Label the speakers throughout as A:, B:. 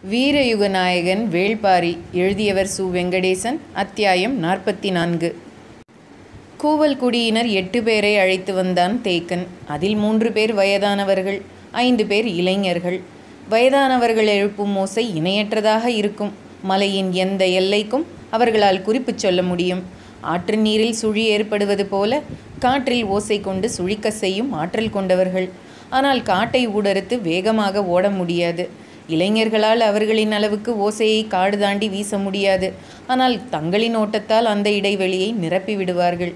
A: வீரயுக நாயகன் வேள்பாரி எழுதியவர் சு வெங்கடேசன் அத்தியாயம் நாற்பத்தி நான்கு கூவல் குடியினர் எட்டு பேரை அழைத்து வந்தான் தேக்கன் அதில் மூன்று பேர் வயதானவர்கள் ஐந்து பேர் இளைஞர்கள் வயதானவர்கள் எழுப்பும் ஓசை இணையற்றதாக இருக்கும் மலையின் எந்த எல்லைக்கும் அவர்களால் குறிப்புச் சொல்ல முடியும் ஆற்று நீரில் சுழி ஏற்படுவது போல காற்றில் ஓசை கொண்டு சுழிக்க செய்யும் ஆற்றல் கொண்டவர்கள் ஆனால் காட்டை ஊடறுத்து வேகமாக ஓட முடியாது இளைஞர்களால் அவர்களின் அளவுக்கு ஓசையை காடு தாண்டி வீச முடியாது ஆனால் தங்களின் ஓட்டத்தால் அந்த இடைவெளியை நிரப்பி விடுவார்கள்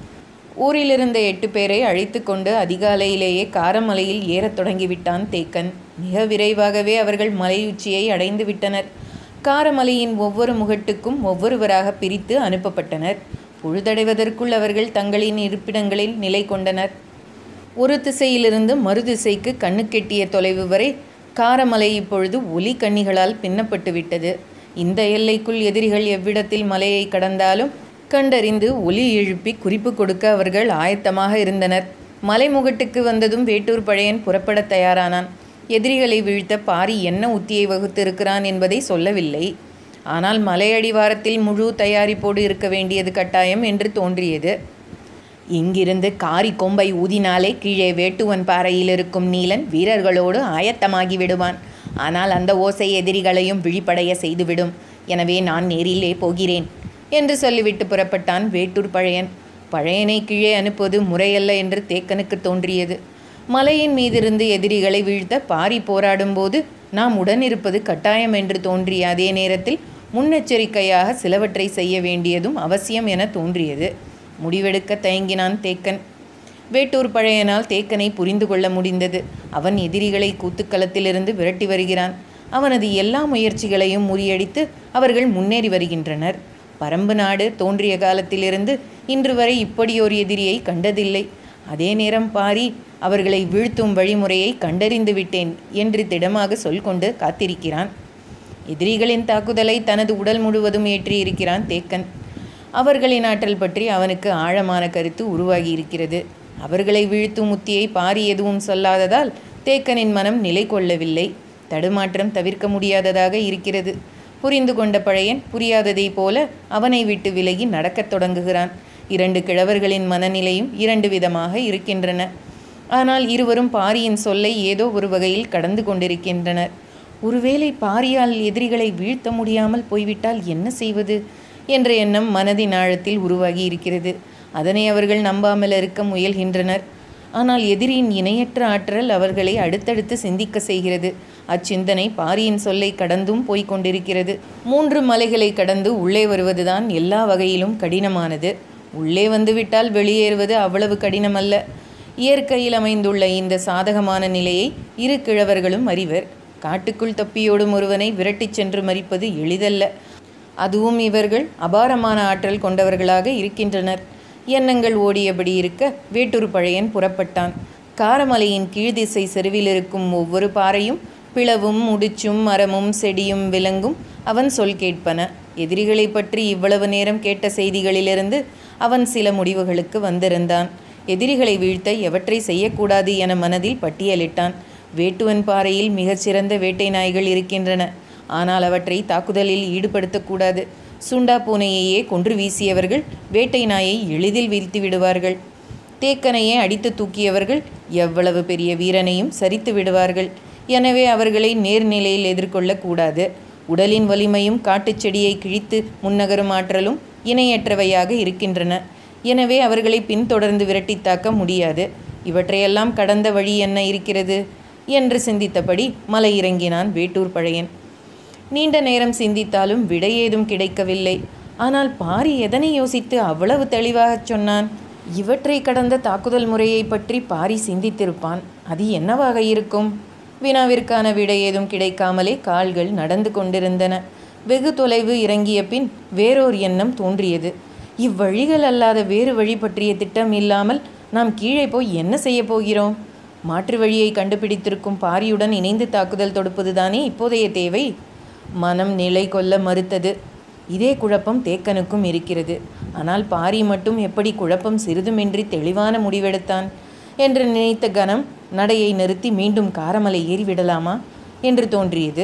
A: ஊரிலிருந்த எட்டு பேரை அழைத்து கொண்டு அதிகாலையிலேயே காரமலையில் ஏறத் தொடங்கிவிட்டான் தேக்கன் மிக விரைவாகவே அவர்கள் மலையுச்சியை அடைந்து விட்டனர் காரமலையின் ஒவ்வொரு முகட்டுக்கும் ஒவ்வொருவராக பிரித்து அனுப்பப்பட்டனர் பொழுதடைவதற்குள் அவர்கள் தங்களின் இருப்பிடங்களில் நிலை கொண்டனர் ஒரு திசையிலிருந்து மறு திசைக்கு கண்ணுக்கெட்டிய தொலைவு வரை காரமலை இப்பொழுது ஒலி கண்ணிகளால் பின்னப்பட்டு விட்டது இந்த எல்லைக்குள் எதிரிகள் எவ்விடத்தில் மலையை கடந்தாலும் கண்டறிந்து ஒலி எழுப்பி குறிப்பு கொடுக்க அவர்கள் ஆயத்தமாக இருந்தனர் மலைமுகட்டுக்கு வந்ததும் வேட்டூர் பழையன் புறப்படத் தயாரானான் எதிரிகளை வீழ்த்த பாரி என்ன உத்தியை வகுத்திருக்கிறான் என்பதை சொல்லவில்லை ஆனால் மலையடிவாரத்தில் முழு தயாரிப்போடு இருக்க வேண்டியது கட்டாயம் என்று தோன்றியது இங்கிருந்து காரி கொம்பை ஊதினாலே கீழே வேட்டுவன் பாறையில் இருக்கும் நீலன் வீரர்களோடு ஆயத்தமாகி விடுவான் ஆனால் அந்த ஓசை எதிரிகளையும் விழிப்படைய செய்துவிடும் எனவே நான் நேரிலே போகிறேன் என்று சொல்லிவிட்டு புறப்பட்டான் வேட்டூர் பழையன் பழையனை கீழே அனுப்புவது முறையல்ல என்று தேக்கனுக்கு தோன்றியது மலையின் மீதிருந்து எதிரிகளை வீழ்த்த பாரி போராடும்போது நாம் உடனிருப்பது கட்டாயம் என்று தோன்றிய அதே நேரத்தில் முன்னெச்சரிக்கையாக சிலவற்றை செய்ய வேண்டியதும் அவசியம் என தோன்றியது முடிவெடுக்க தயங்கினான் தேக்கன் வேட்டூர் பழையனால் தேக்கனை புரிந்து கொள்ள முடிந்தது அவன் எதிரிகளை கூத்துக்களத்திலிருந்து விரட்டி வருகிறான் அவனது எல்லா முயற்சிகளையும் முறியடித்து அவர்கள் முன்னேறி வருகின்றனர் பரம்பு நாடு தோன்றிய காலத்திலிருந்து இன்று வரை இப்படியொரு எதிரியை கண்டதில்லை அதே நேரம் பாரி அவர்களை வீழ்த்தும் வழிமுறையை கண்டறிந்து விட்டேன் என்று திடமாக சொல் கொண்டு காத்திருக்கிறான் எதிரிகளின் தாக்குதலை தனது உடல் முழுவதும் ஏற்றியிருக்கிறான் தேக்கன் அவர்களின் ஆற்றல் பற்றி அவனுக்கு ஆழமான கருத்து உருவாகி இருக்கிறது அவர்களை வீழ்த்தும் உத்தியை பாரி எதுவும் சொல்லாததால் தேக்கனின் மனம் நிலை கொள்ளவில்லை தடுமாற்றம் தவிர்க்க முடியாததாக இருக்கிறது புரிந்து கொண்ட பழையன் புரியாததைப் போல அவனை விட்டு விலகி நடக்கத் தொடங்குகிறான் இரண்டு கிழவர்களின் மனநிலையும் இரண்டு விதமாக இருக்கின்றன ஆனால் இருவரும் பாரியின் சொல்லை ஏதோ ஒரு வகையில் கடந்து கொண்டிருக்கின்றனர் ஒருவேளை பாரியால் எதிரிகளை வீழ்த்த முடியாமல் போய்விட்டால் என்ன செய்வது என்ற எண்ணம் மனதின் ஆழத்தில் உருவாகி இருக்கிறது அதனை அவர்கள் நம்பாமல் இருக்க முயல்கின்றனர் ஆனால் எதிரியின் இணையற்ற ஆற்றல் அவர்களை அடுத்தடுத்து சிந்திக்க செய்கிறது அச்சிந்தனை பாரியின் சொல்லை கடந்தும் போய்க் கொண்டிருக்கிறது மூன்று மலைகளை கடந்து உள்ளே வருவதுதான் எல்லா வகையிலும் கடினமானது உள்ளே வந்துவிட்டால் வெளியேறுவது அவ்வளவு கடினமல்ல இயற்கையில் அமைந்துள்ள இந்த சாதகமான நிலையை இரு கிழவர்களும் அறிவர் காட்டுக்குள் தப்பியோடும் ஒருவனை விரட்டிச் சென்று மறிப்பது எளிதல்ல அதுவும் இவர்கள் அபாரமான ஆற்றல் கொண்டவர்களாக இருக்கின்றனர் எண்ணங்கள் ஓடியபடி இருக்க வேட்டூர் பழையன் புறப்பட்டான் காரமலையின் கீழ்திசை செருவில் இருக்கும் ஒவ்வொரு பாறையும் பிளவும் முடிச்சும் மரமும் செடியும் விலங்கும் அவன் சொல் கேட்பன எதிரிகளை பற்றி இவ்வளவு நேரம் கேட்ட செய்திகளிலிருந்து அவன் சில முடிவுகளுக்கு வந்திருந்தான் எதிரிகளை வீழ்த்த எவற்றை செய்யக்கூடாது என மனதில் பட்டியலிட்டான் வேட்டுவன் பாறையில் மிகச்சிறந்த வேட்டை நாய்கள் இருக்கின்றன ஆனால் அவற்றை தாக்குதலில் ஈடுபடுத்தக்கூடாது சுண்டா பூனையையே கொன்று வீசியவர்கள் வேட்டை நாயை எளிதில் வீழ்த்தி விடுவார்கள் தேக்கனையே அடித்து தூக்கியவர்கள் எவ்வளவு பெரிய வீரனையும் சரித்து விடுவார்கள் எனவே அவர்களை நேர்நிலையில் எதிர்கொள்ளக்கூடாது உடலின் வலிமையும் காட்டுச் செடியை கிழித்து முன்னகரும் ஆற்றலும் இணையற்றவையாக இருக்கின்றன எனவே அவர்களை பின்தொடர்ந்து விரட்டி தாக்க முடியாது இவற்றையெல்லாம் கடந்த வழி என்ன இருக்கிறது என்று சிந்தித்தபடி மலை இறங்கினான் வேட்டூர் பழையன் நீண்ட நேரம் சிந்தித்தாலும் விடை ஏதும் கிடைக்கவில்லை ஆனால் பாரி எதனை யோசித்து அவ்வளவு தெளிவாகச் சொன்னான் இவற்றை கடந்த தாக்குதல் முறையை பற்றி பாரி சிந்தித்திருப்பான் அது என்னவாக இருக்கும் வினாவிற்கான விடை ஏதும் கிடைக்காமலே கால்கள் நடந்து கொண்டிருந்தன வெகு தொலைவு இறங்கிய பின் வேறோர் எண்ணம் தோன்றியது இவ்வழிகள் அல்லாத வேறு வழி பற்றிய திட்டம் இல்லாமல் நாம் கீழே போய் என்ன செய்ய போகிறோம் மாற்று வழியை கண்டுபிடித்திருக்கும் பாரியுடன் இணைந்து தாக்குதல் தொடுப்பதுதானே இப்போதைய தேவை மனம் நிலை கொள்ள மறுத்தது இதே குழப்பம் தேக்கனுக்கும் இருக்கிறது ஆனால் பாரி மட்டும் எப்படி குழப்பம் சிறிதுமின்றி தெளிவான முடிவெடுத்தான் என்று நினைத்த கணம் நடையை நிறுத்தி மீண்டும் காரமலை ஏறிவிடலாமா என்று தோன்றியது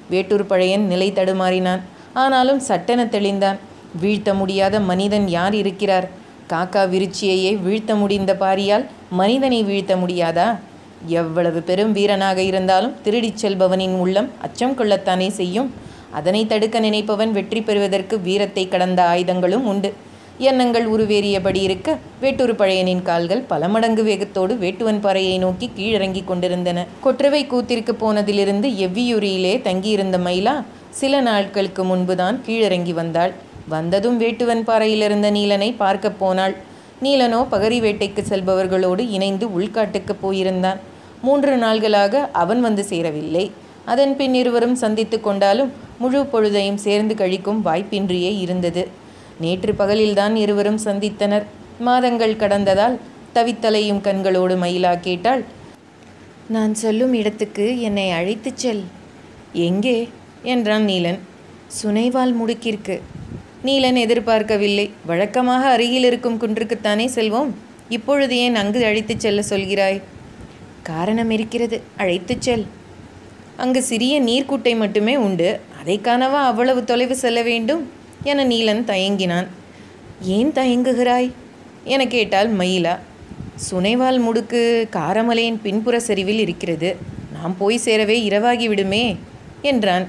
A: வேட்டூர் பழையன் நிலை தடுமாறினான் ஆனாலும் சட்டென தெளிந்தான் வீழ்த்த முடியாத மனிதன் யார் இருக்கிறார் காக்கா விருச்சியையே வீழ்த்த முடிந்த பாரியால் மனிதனை வீழ்த்த முடியாதா எவ்வளவு பெரும் வீரனாக இருந்தாலும் திருடிச் செல்பவனின் உள்ளம் அச்சம் கொள்ளத்தானே செய்யும் அதனை தடுக்க நினைப்பவன் வெற்றி பெறுவதற்கு வீரத்தை கடந்த ஆயுதங்களும் உண்டு எண்ணங்கள் உருவேறியபடி இருக்க வேட்டூர் பழையனின் கால்கள் பல மடங்கு வேகத்தோடு வேட்டுவன் பாறையை நோக்கி கீழிறங்கிக் கொண்டிருந்தன கொற்றவை கூத்திற்கு போனதிலிருந்து எவ்வியூரியிலே தங்கியிருந்த மயிலா சில நாட்களுக்கு முன்புதான் கீழிறங்கி வந்தாள் வந்ததும் வேட்டுவன் பாறையிலிருந்த நீலனை பார்க்கப் போனாள் நீலனோ பகரி வேட்டைக்கு செல்பவர்களோடு இணைந்து உள்காட்டுக்கு போயிருந்தான் மூன்று நாள்களாக அவன் வந்து சேரவில்லை அதன் பின் இருவரும் சந்தித்து கொண்டாலும் முழு பொழுதையும் சேர்ந்து கழிக்கும் வாய்ப்பின்றியே இருந்தது நேற்று பகலில்தான் இருவரும் சந்தித்தனர் மாதங்கள் கடந்ததால் தவித்தலையும் கண்களோடு மயிலா கேட்டாள் நான் சொல்லும் இடத்துக்கு என்னை அழைத்துச் செல் எங்கே என்றான் நீலன் சுனைவால் முடுக்கிற்கு நீலன் எதிர்பார்க்கவில்லை வழக்கமாக அருகில் இருக்கும் குன்றுக்குத்தானே செல்வோம் இப்பொழுது ஏன் அங்கு அழைத்துச் செல்ல சொல்கிறாய் காரணம் இருக்கிறது அழைத்துச் செல் அங்கு சிறிய நீர்க்குட்டை மட்டுமே உண்டு அதை காணவா அவ்வளவு தொலைவு செல்ல வேண்டும் என நீலன் தயங்கினான் ஏன் தயங்குகிறாய் என கேட்டாள் மயிலா சுனைவால் முடுக்கு காரமலையின் பின்புற சரிவில் இருக்கிறது நாம் போய் சேரவே இரவாகி விடுமே என்றான்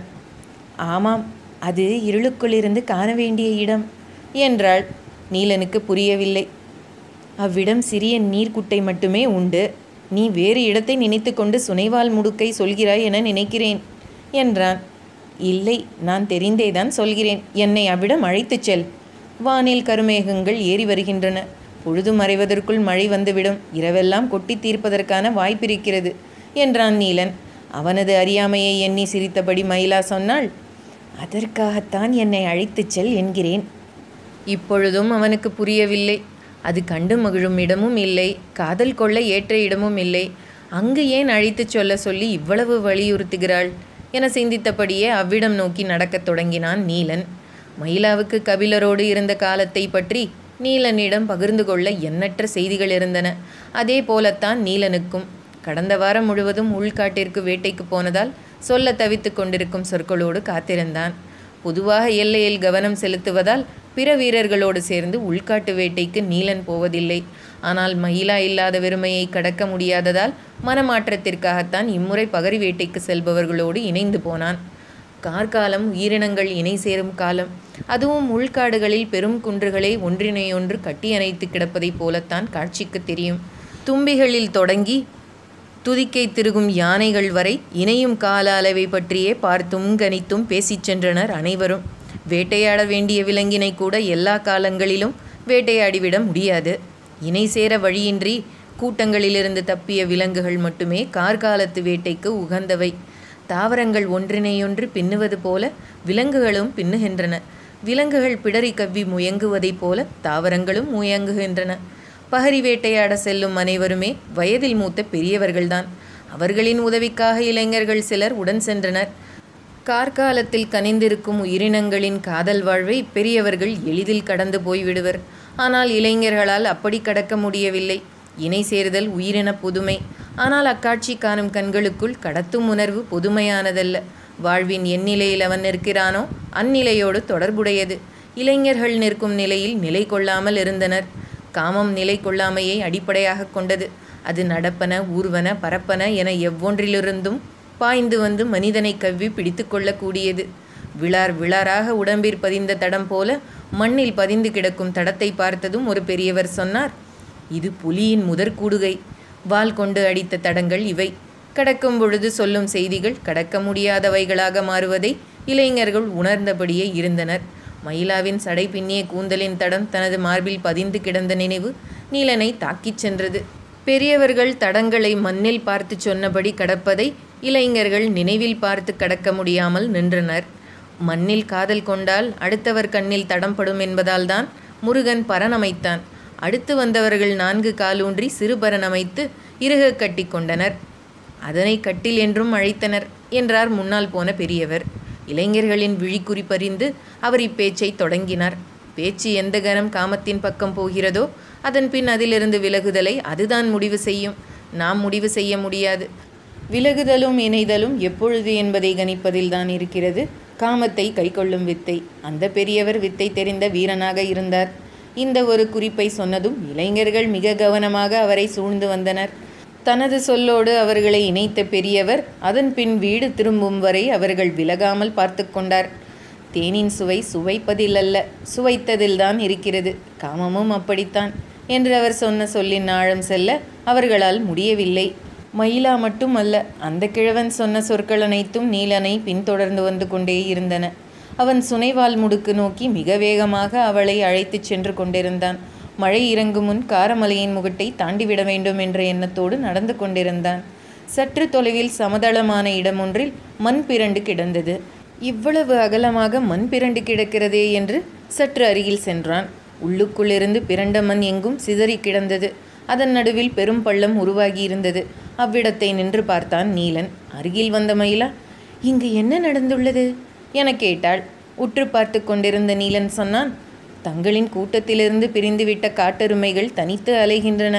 A: ஆமாம் அது இருளுக்குள்ளிருந்து காண வேண்டிய இடம் என்றாள் நீலனுக்கு புரியவில்லை அவ்விடம் சிறிய நீர்க்குட்டை மட்டுமே உண்டு நீ வேறு இடத்தை நினைத்து கொண்டு சுனைவால் முடுக்கை சொல்கிறாய் என நினைக்கிறேன் என்றான் இல்லை நான் தெரிந்தேதான் சொல்கிறேன் என்னை அவ்விடம் அழைத்துச் செல் வானில் கருமேகங்கள் ஏறி வருகின்றன பொழுது மறைவதற்குள் மழை வந்துவிடும் இரவெல்லாம் கொட்டி தீர்ப்பதற்கான வாய்ப்பிருக்கிறது என்றான் நீலன் அவனது அறியாமையை எண்ணி சிரித்தபடி மயிலா சொன்னாள் அதற்காகத்தான் என்னை அழைத்துச் செல் என்கிறேன் இப்பொழுதும் அவனுக்கு புரியவில்லை அது கண்டு மகிழும் இடமும் இல்லை காதல் கொள்ள ஏற்ற இடமும் இல்லை அங்கு ஏன் அழைத்துச் சொல்ல சொல்லி இவ்வளவு வலியுறுத்துகிறாள் என சிந்தித்தபடியே அவ்விடம் நோக்கி நடக்கத் தொடங்கினான் நீலன் மயிலாவுக்கு கபிலரோடு இருந்த காலத்தை பற்றி நீலனிடம் பகிர்ந்து கொள்ள எண்ணற்ற செய்திகள் இருந்தன அதே போலத்தான் நீலனுக்கும் கடந்த வாரம் முழுவதும் உள்காட்டிற்கு வேட்டைக்கு போனதால் சொல்ல தவித்து கொண்டிருக்கும் சொற்களோடு காத்திருந்தான் பொதுவாக எல்லையில் கவனம் செலுத்துவதால் பிற வீரர்களோடு சேர்ந்து உள்காட்டு வேட்டைக்கு நீலன் போவதில்லை ஆனால் மயிலா இல்லாத வெறுமையை கடக்க முடியாததால் மனமாற்றத்திற்காகத்தான் இம்முறை பகரி வேட்டைக்கு செல்பவர்களோடு இணைந்து போனான் கார்காலம் உயிரினங்கள் இணை சேரும் காலம் அதுவும் உள்காடுகளில் பெரும் குன்றுகளை ஒன்றினையொன்று கட்டியணைத்து கிடப்பதைப் போலத்தான் காட்சிக்கு தெரியும் தும்பிகளில் தொடங்கி துதிக்கை திருகும் யானைகள் வரை இணையும் கால அளவை பற்றியே பார்த்தும் கணித்தும் பேசிச் சென்றனர் அனைவரும் வேட்டையாட வேண்டிய விலங்கினை கூட எல்லா காலங்களிலும் வேட்டையாடிவிட முடியாது இணை சேர வழியின்றி கூட்டங்களிலிருந்து தப்பிய விலங்குகள் மட்டுமே கார்காலத்து வேட்டைக்கு உகந்தவை தாவரங்கள் ஒன்றினையொன்று பின்னுவது போல விலங்குகளும் பின்னுகின்றன விலங்குகள் பிடரி கவ்வி முயங்குவதைப் போல தாவரங்களும் முயங்குகின்றன பகரி வேட்டையாட செல்லும் அனைவருமே வயதில் மூத்த பெரியவர்கள்தான் அவர்களின் உதவிக்காக இளைஞர்கள் சிலர் உடன் சென்றனர் கார்காலத்தில் கனிந்திருக்கும் உயிரினங்களின் காதல் வாழ்வை பெரியவர்கள் எளிதில் கடந்து போய்விடுவர் ஆனால் இளைஞர்களால் அப்படி கடக்க முடியவில்லை இணை சேர்தல் உயிரின புதுமை ஆனால் அக்காட்சி காணும் கண்களுக்குள் கடத்தும் உணர்வு புதுமையானதல்ல வாழ்வின் எந்நிலையில் அவன் நிற்கிறானோ அந்நிலையோடு தொடர்புடையது இளைஞர்கள் நிற்கும் நிலையில் நிலை கொள்ளாமல் இருந்தனர் காமம் நிலை கொள்ளாமையை அடிப்படையாக கொண்டது அது நடப்பன ஊர்வன பரப்பன என எவ்வொன்றிலிருந்தும் பாய்ந்து வந்து மனிதனை கவ்வி பிடித்து கொள்ளக்கூடியது விளார் விளாராக உடம்பிற் பதிந்த தடம் போல மண்ணில் பதிந்து கிடக்கும் தடத்தை பார்த்ததும் ஒரு பெரியவர் சொன்னார் இது புலியின் முதற்கூடுகை வால் கொண்டு அடித்த தடங்கள் இவை கடக்கும் பொழுது சொல்லும் செய்திகள் கடக்க முடியாதவைகளாக மாறுவதை இளைஞர்கள் உணர்ந்தபடியே இருந்தனர் மயிலாவின் சடை பின்னிய கூந்தலின் தடம் தனது மார்பில் பதிந்து கிடந்த நினைவு நீலனை தாக்கிச் சென்றது பெரியவர்கள் தடங்களை மண்ணில் பார்த்து சொன்னபடி கடப்பதை இளைஞர்கள் நினைவில் பார்த்து கடக்க முடியாமல் நின்றனர் மண்ணில் காதல் கொண்டால் அடுத்தவர் கண்ணில் தடம் படும் என்பதால்தான் முருகன் பரன் அமைத்தான் அடுத்து வந்தவர்கள் நான்கு காலூன்றி சிறு பரன் அமைத்து இறுக கட்டி கொண்டனர் அதனை கட்டில் என்றும் அழைத்தனர் என்றார் முன்னால் போன பெரியவர் இளைஞர்களின் விழிக்குறி பறிந்து அவர் இப்பேச்சை தொடங்கினார் பேச்சு எந்த கணம் காமத்தின் பக்கம் போகிறதோ அதன் பின் அதிலிருந்து விலகுதலை அதுதான் முடிவு செய்யும் நாம் முடிவு செய்ய முடியாது விலகுதலும் இணைதலும் எப்பொழுது என்பதை கணிப்பதில்தான் இருக்கிறது காமத்தை கைக்கொள்ளும் வித்தை அந்த பெரியவர் வித்தை தெரிந்த வீரனாக இருந்தார் இந்த ஒரு குறிப்பை சொன்னதும் இளைஞர்கள் மிக கவனமாக அவரை சூழ்ந்து வந்தனர் தனது சொல்லோடு அவர்களை இணைத்த பெரியவர் அதன் பின் வீடு திரும்பும் வரை அவர்கள் விலகாமல் பார்த்து கொண்டார் தேனின் சுவை சுவைப்பதில் அல்ல சுவைத்ததில்தான் இருக்கிறது காமமும் அப்படித்தான் என்று அவர் சொன்ன சொல்லின் ஆழம் செல்ல அவர்களால் முடியவில்லை மயிலா மட்டும் அல்ல அந்த கிழவன் சொன்ன சொற்கள் அனைத்தும் நீலனை பின்தொடர்ந்து வந்து கொண்டே இருந்தன அவன் சுனைவால் முடுக்கு நோக்கி மிக வேகமாக அவளை அழைத்துச் சென்று கொண்டிருந்தான் மழை இறங்கும் முன் காரமலையின் முகட்டை தாண்டிவிட வேண்டும் என்ற எண்ணத்தோடு நடந்து கொண்டிருந்தான் சற்று தொலைவில் சமதளமான இடமொன்றில் மண் பிரண்டு கிடந்தது இவ்வளவு அகலமாக மண் பிரண்டு கிடக்கிறதே என்று சற்று அருகில் சென்றான் உள்ளுக்குள்ளிருந்து பிரண்ட மண் எங்கும் சிதறி கிடந்தது அதன் நடுவில் பெரும் பள்ளம் உருவாகி இருந்தது அவ்விடத்தை நின்று பார்த்தான் நீலன் அருகில் வந்த மயிலா இங்கு என்ன நடந்துள்ளது என கேட்டாள் உற்று பார்த்து கொண்டிருந்த நீலன் சொன்னான் தங்களின் கூட்டத்திலிருந்து பிரிந்துவிட்ட காட்டெருமைகள் தனித்து அலைகின்றன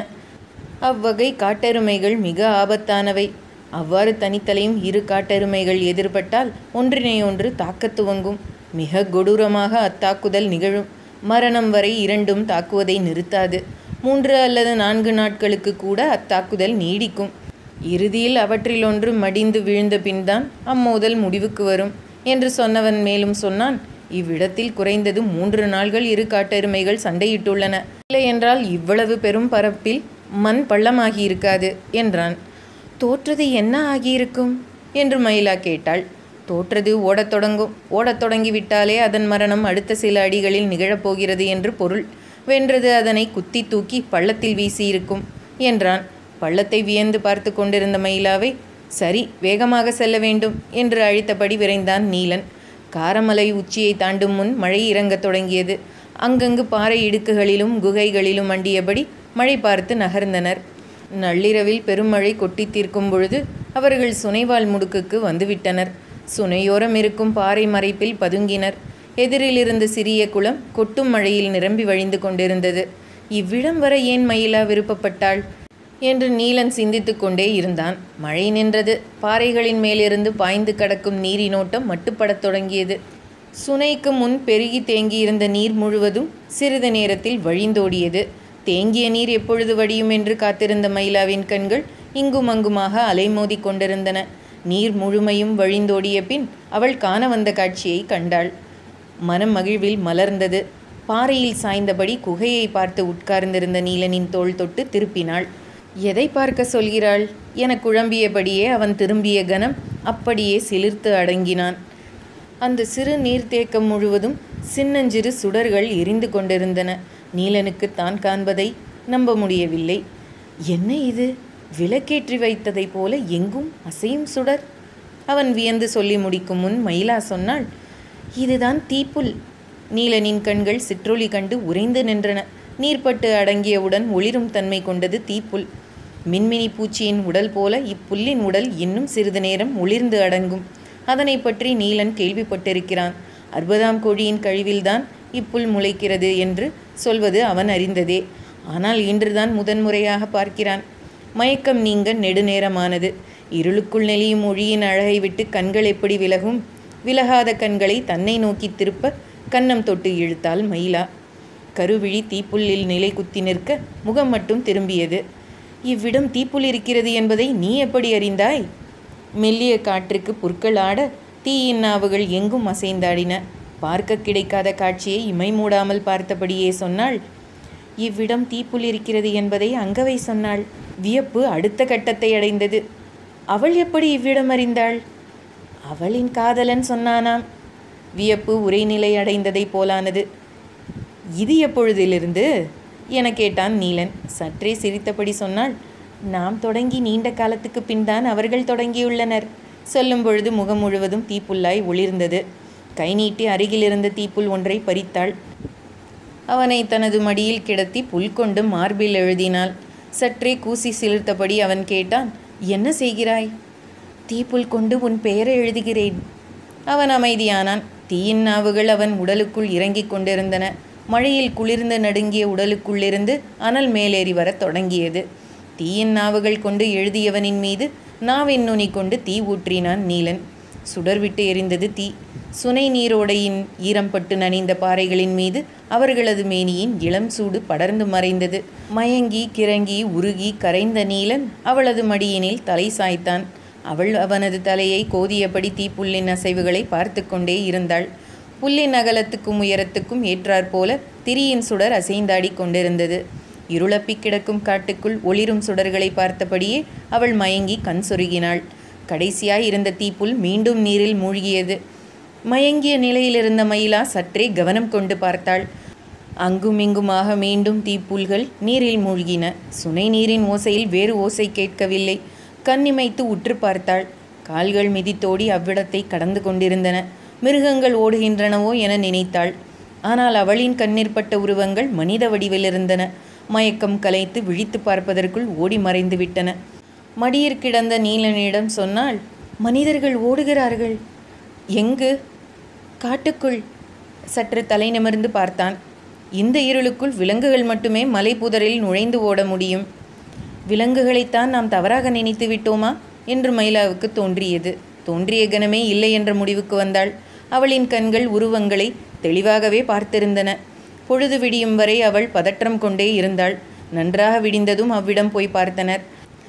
A: அவ்வகை காட்டெருமைகள் மிக ஆபத்தானவை அவ்வாறு தனித்தலையும் இரு காட்டெருமைகள் எதிர்பட்டால் ஒன்றினை ஒன்று தாக்கத் துவங்கும் மிக கொடூரமாக அத்தாக்குதல் நிகழும் மரணம் வரை இரண்டும் தாக்குவதை நிறுத்தாது மூன்று அல்லது நான்கு நாட்களுக்கு கூட அத்தாக்குதல் நீடிக்கும் இறுதியில் அவற்றில் ஒன்று மடிந்து வீழ்ந்த பின்தான் அம்மோதல் முடிவுக்கு வரும் என்று சொன்னவன் மேலும் சொன்னான் இவ்விடத்தில் குறைந்தது மூன்று நாள்கள் இரு காட்டெருமைகள் சண்டையிட்டுள்ளன இல்லை என்றால் இவ்வளவு பெரும் பரப்பில் மண் பள்ளமாகி இருக்காது என்றான் தோற்றது என்ன ஆகியிருக்கும் என்று மயிலா கேட்டாள் தோற்றது ஓடத் தொடங்கும் ஓடத் தொடங்கிவிட்டாலே அதன் மரணம் அடுத்த சில அடிகளில் நிகழப்போகிறது என்று பொருள் வென்றது அதனை குத்தி தூக்கி பள்ளத்தில் வீசியிருக்கும் என்றான் பள்ளத்தை வியந்து பார்த்து கொண்டிருந்த மயிலாவை சரி வேகமாக செல்ல வேண்டும் என்று அழைத்தபடி விரைந்தான் நீலன் காரமலை உச்சியை தாண்டும் முன் மழை இறங்கத் தொடங்கியது அங்கங்கு பாறை இடுக்குகளிலும் குகைகளிலும் அண்டியபடி மழை பார்த்து நகர்ந்தனர் நள்ளிரவில் பெருமழை கொட்டி தீர்க்கும் பொழுது அவர்கள் சுனைவால் முடுக்குக்கு வந்துவிட்டனர் சுனையோரம் இருக்கும் பாறை மறைப்பில் பதுங்கினர் எதிரில் இருந்த சிறிய குளம் கொட்டும் மழையில் நிரம்பி வழிந்து கொண்டிருந்தது இவ்விடம் வர ஏன் மயிலா விருப்பப்பட்டாள் என்று நீலன் சிந்தித்து கொண்டே இருந்தான் மழை நின்றது பாறைகளின் மேலிருந்து பாய்ந்து கடக்கும் நீரினோட்டம் மட்டுப்படத் தொடங்கியது சுனைக்கு முன் பெருகி தேங்கியிருந்த நீர் முழுவதும் சிறிது நேரத்தில் வழிந்தோடியது தேங்கிய நீர் எப்பொழுது வடியும் என்று காத்திருந்த மயிலாவின் கண்கள் இங்கும் அங்குமாக அலைமோதி கொண்டிருந்தன நீர் முழுமையும் வழிந்தோடிய பின் அவள் காண வந்த காட்சியை கண்டாள் மனம் மகிழ்வில் மலர்ந்தது பாறையில் சாய்ந்தபடி குகையை பார்த்து உட்கார்ந்திருந்த நீலனின் தோள் தொட்டு திருப்பினாள் எதை பார்க்க சொல்கிறாள் என குழம்பியபடியே அவன் திரும்பிய கணம் அப்படியே சிலிர்த்து அடங்கினான் அந்த சிறு நீர்த்தேக்கம் முழுவதும் சின்னஞ்சிறு சுடர்கள் எரிந்து கொண்டிருந்தன நீலனுக்கு தான் காண்பதை நம்ப முடியவில்லை என்ன இது விளக்கேற்றி வைத்ததைப் போல எங்கும் அசையும் சுடர் அவன் வியந்து சொல்லி முடிக்கும் முன் மயிலா சொன்னாள் இதுதான் தீப்புல் நீலனின் கண்கள் சிற்றொளி கண்டு உறைந்து நின்றன நீர்ப்பட்டு அடங்கியவுடன் ஒளிரும் தன்மை கொண்டது தீப்புல் மின்மினி பூச்சியின் உடல் போல இப்புல்லின் உடல் இன்னும் சிறிது நேரம் ஒளிர்ந்து அடங்கும் அதனை பற்றி நீலன் கேள்விப்பட்டிருக்கிறான் அறுபதாம் கோழியின் கழிவில்தான் இப்புல் முளைக்கிறது என்று சொல்வது அவன் அறிந்ததே ஆனால் இன்றுதான் முதன்முறையாக பார்க்கிறான் மயக்கம் நீங்க நெடுநேரமானது இருளுக்குள் நெளியும் ஒளியின் அழகை விட்டு கண்கள் எப்படி விலகும் விலகாத கண்களை தன்னை நோக்கி திருப்ப கன்னம் தொட்டு இழுத்தாள் மயிலா கருவிழி தீப்புல்லில் நிலை குத்தி நிற்க முகம் மட்டும் திரும்பியது இவ்விடம் தீப்புல் இருக்கிறது என்பதை நீ எப்படி அறிந்தாய் மெல்லிய காற்றுக்கு புற்கள் ஆட தீயின் நாவுகள் எங்கும் அசைந்தாடின பார்க்க கிடைக்காத காட்சியை இமை மூடாமல் பார்த்தபடியே சொன்னாள் இவ்விடம் தீப்புல் இருக்கிறது என்பதை அங்கவை சொன்னாள் வியப்பு அடுத்த கட்டத்தை அடைந்தது அவள் எப்படி இவ்விடம் அறிந்தாள் அவளின் காதலன் சொன்னானாம் வியப்பு உரைநிலை அடைந்ததைப் போலானது இது எப்பொழுதிலிருந்து என கேட்டான் நீலன் சற்றே சிரித்தபடி சொன்னாள் நாம் தொடங்கி நீண்ட காலத்துக்கு பின்தான் அவர்கள் தொடங்கியுள்ளனர் சொல்லும் பொழுது முகம் முழுவதும் தீப்புல்லாய் ஒளிர்ந்தது கை நீட்டி அருகில் இருந்த தீப்புல் ஒன்றை பறித்தாள் அவனை தனது மடியில் கிடத்தி புல் கொண்டு மார்பில் எழுதினாள் சற்றே கூசி சிலிர்த்தபடி அவன் கேட்டான் என்ன செய்கிறாய் தீப்புல் கொண்டு உன் பெயரை எழுதுகிறேன் அவன் அமைதியானான் தீயின் நாவுகள் அவன் உடலுக்குள் இறங்கிக் கொண்டிருந்தன மழையில் குளிர்ந்து நடுங்கிய உடலுக்குள்ளிருந்து அனல் மேலேறி வரத் தொடங்கியது தீயின் நாவுகள் கொண்டு எழுதியவனின் மீது நாவின் நுனி கொண்டு தீ ஊற்றினான் நீலன் சுடர்விட்டு எரிந்தது தீ சுனை நீரோடையின் ஈரம்பட்டு நனைந்த பாறைகளின் மீது அவர்களது மேனியின் இளம் சூடு படர்ந்து மறைந்தது மயங்கி கிறங்கி உருகி கரைந்த நீலன் அவளது மடியினில் தலை சாய்த்தான் அவள் அவனது தலையை கோதியபடி தீப்புல்லின் அசைவுகளை பார்த்து கொண்டே இருந்தாள் புல்லின் அகலத்துக்கும் உயரத்துக்கும் ஏற்றாற்போல திரியின் சுடர் அசைந்தாடி கொண்டிருந்தது இருளப்பிக் கிடக்கும் காட்டுக்குள் ஒளிரும் சுடர்களை பார்த்தபடியே அவள் மயங்கி கண் சொருகினாள் கடைசியாய் இருந்த தீப்புல் மீண்டும் நீரில் மூழ்கியது மயங்கிய நிலையிலிருந்த மயிலா சற்றே கவனம் கொண்டு பார்த்தாள் அங்குமிங்குமாக மீண்டும் தீப்புல்கள் நீரில் மூழ்கின சுனை நீரின் ஓசையில் வேறு ஓசை கேட்கவில்லை கண்ணிமைத்து உற்று பார்த்தாள் கால்கள் மிதித்தோடி அவ்விடத்தை கடந்து கொண்டிருந்தன மிருகங்கள் ஓடுகின்றனவோ என நினைத்தாள் ஆனால் அவளின் கண்ணிற்பட்ட உருவங்கள் மனித வடிவிலிருந்தன மயக்கம் கலைத்து விழித்து பார்ப்பதற்குள் ஓடி மறைந்து விட்டன மடியிற் கிடந்த நீலனிடம் சொன்னால் மனிதர்கள் ஓடுகிறார்கள் எங்கு காட்டுக்குள் சற்று தலை நிமிர்ந்து பார்த்தான் இந்த இருளுக்குள் விலங்குகள் மட்டுமே மலைப்புதரில் நுழைந்து ஓட முடியும் விலங்குகளைத்தான் நாம் தவறாக நினைத்து விட்டோமா என்று மயிலாவுக்கு தோன்றியது தோன்றிய கணமே இல்லை என்ற முடிவுக்கு வந்தாள் அவளின் கண்கள் உருவங்களை தெளிவாகவே பார்த்திருந்தன பொழுது விடியும் வரை அவள் பதற்றம் கொண்டே இருந்தாள் நன்றாக விடிந்ததும் அவ்விடம் போய் பார்த்தனர்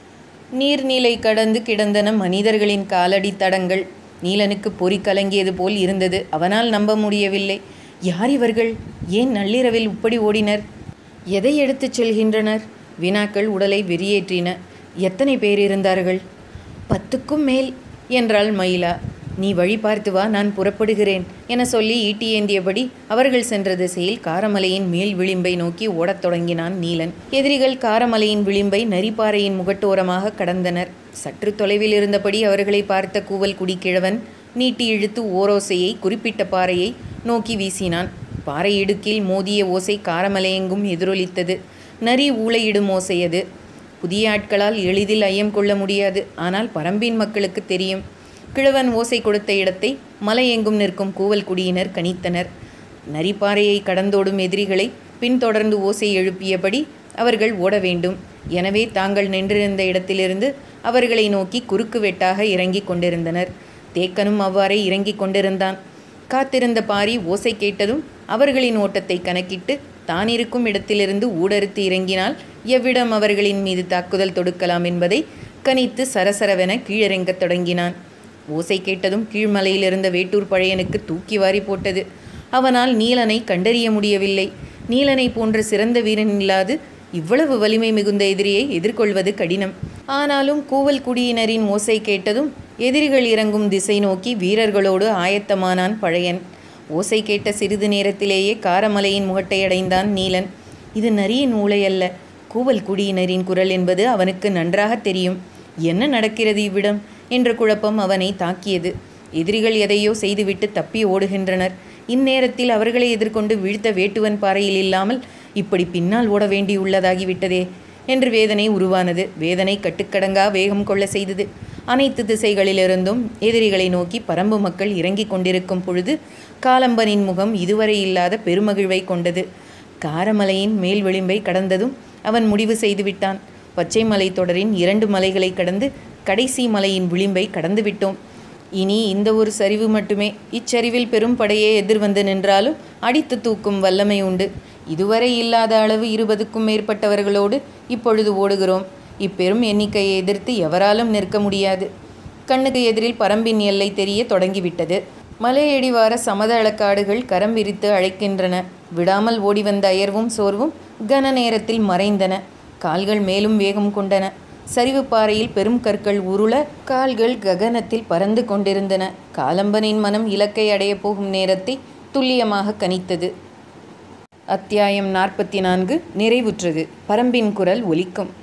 A: நீர்நிலை கடந்து கிடந்தன மனிதர்களின் காலடி தடங்கள் நீலனுக்கு பொறி கலங்கியது போல் இருந்தது அவனால் நம்ப முடியவில்லை யார் இவர்கள் ஏன் நள்ளிரவில் இப்படி ஓடினர் எதை எடுத்துச் செல்கின்றனர் வினாக்கள் உடலை வெறியேற்றின எத்தனை பேர் இருந்தார்கள் பத்துக்கும் மேல் என்றாள் மயிலா நீ வழி பார்த்து வா நான் புறப்படுகிறேன் என சொல்லி ஈட்டி ஏந்தியபடி அவர்கள் சென்ற திசையில் காரமலையின் மேல் விளிம்பை நோக்கி ஓடத் தொடங்கினான் நீலன் எதிரிகள் காரமலையின் விளிம்பை நரிப்பாறையின் முகட்டோரமாக கடந்தனர் சற்று தொலைவில் இருந்தபடி அவர்களை பார்த்த கூவல் குடிக்கிழவன் நீட்டி இழுத்து ஓரோசையை குறிப்பிட்ட பாறையை நோக்கி வீசினான் பாறை இடுக்கில் மோதிய ஓசை காரமலையெங்கும் எதிரொலித்தது நரி ஊளையிடும் ஓசை அது புதிய ஆட்களால் எளிதில் ஐயம் கொள்ள முடியாது ஆனால் பரம்பின் மக்களுக்கு தெரியும் கிழவன் ஓசை கொடுத்த இடத்தை மலை எங்கும் நிற்கும் கூவல் குடியினர் கணித்தனர் நரிப்பாறையை கடந்தோடும் எதிரிகளை பின்தொடர்ந்து ஓசை எழுப்பியபடி அவர்கள் ஓட வேண்டும் எனவே தாங்கள் நின்றிருந்த இடத்திலிருந்து அவர்களை நோக்கி குறுக்கு வெட்டாக இறங்கிக் கொண்டிருந்தனர் தேக்கனும் அவ்வாறே இறங்கிக் கொண்டிருந்தான் காத்திருந்த பாரி ஓசை கேட்டதும் அவர்களின் ஓட்டத்தை கணக்கிட்டு தான் இருக்கும் இடத்திலிருந்து ஊடறுத்து இறங்கினால் எவ்விடம் அவர்களின் மீது தாக்குதல் தொடுக்கலாம் என்பதை கணித்து சரசரவென கீழிறங்கத் தொடங்கினான் ஓசை கேட்டதும் கீழ்மலையில் இருந்த வேட்டூர் பழையனுக்கு தூக்கி வாரி போட்டது அவனால் நீலனை கண்டறிய முடியவில்லை நீலனை போன்ற சிறந்த வீரன் இல்லாது இவ்வளவு வலிமை மிகுந்த எதிரியை எதிர்கொள்வது கடினம் ஆனாலும் கூவல் குடியினரின் ஓசை கேட்டதும் எதிரிகள் இறங்கும் திசை நோக்கி வீரர்களோடு ஆயத்தமானான் பழையன் ஓசை கேட்ட சிறிது நேரத்திலேயே காரமலையின் முகட்டை அடைந்தான் நீலன் இது நரியின் ஊளை அல்ல கூவல் குடியினரின் குரல் என்பது அவனுக்கு நன்றாக தெரியும் என்ன நடக்கிறது இவ்விடம் என்ற குழப்பம் அவனை தாக்கியது எதிரிகள் எதையோ செய்துவிட்டு தப்பி ஓடுகின்றனர் இந்நேரத்தில் அவர்களை எதிர்கொண்டு வீழ்த்த வேட்டுவன் பாறையில் இல்லாமல் இப்படி பின்னால் ஓட வேண்டியுள்ளதாகிவிட்டதே என்று வேதனை உருவானது வேதனை கட்டுக்கடங்கா வேகம் கொள்ள செய்தது அனைத்து திசைகளிலிருந்தும் எதிரிகளை நோக்கி பரம்பு மக்கள் இறங்கிக் கொண்டிருக்கும் பொழுது காலம்பனின் முகம் இதுவரை இல்லாத பெருமகிழ்வை கொண்டது காரமலையின் மேல் விளிம்பை கடந்ததும் அவன் முடிவு செய்துவிட்டான் பச்சை மலை தொடரின் இரண்டு மலைகளை கடந்து கடைசி மலையின் விளிம்பை கடந்து விட்டோம் இனி இந்த ஒரு சரிவு மட்டுமே இச்சரிவில் பெரும் படையே எதிர்வந்து நின்றாலும் அடித்து தூக்கும் வல்லமை உண்டு இதுவரை இல்லாத அளவு இருபதுக்கும் மேற்பட்டவர்களோடு இப்பொழுது ஓடுகிறோம் இப்பெரும் எண்ணிக்கையை எதிர்த்து எவராலும் நிற்க முடியாது கண்ணுக்கு எதிரில் பரம்பின் எல்லை தெரிய தொடங்கிவிட்டது மலையடிவார சமதளக்காடுகள் கரம் விரித்து அழைக்கின்றன விடாமல் ஓடி வந்த அயர்வும் சோர்வும் கன நேரத்தில் மறைந்தன கால்கள் மேலும் வேகம் கொண்டன சரிவு பாறையில் பெரும் கற்கள் உருள கால்கள் ககனத்தில் பறந்து கொண்டிருந்தன காலம்பனின் மனம் இலக்கை அடையப் போகும் நேரத்தை துல்லியமாக கணித்தது அத்தியாயம் நாற்பத்தி நான்கு நிறைவுற்றது பரம்பின் குரல் ஒலிக்கும்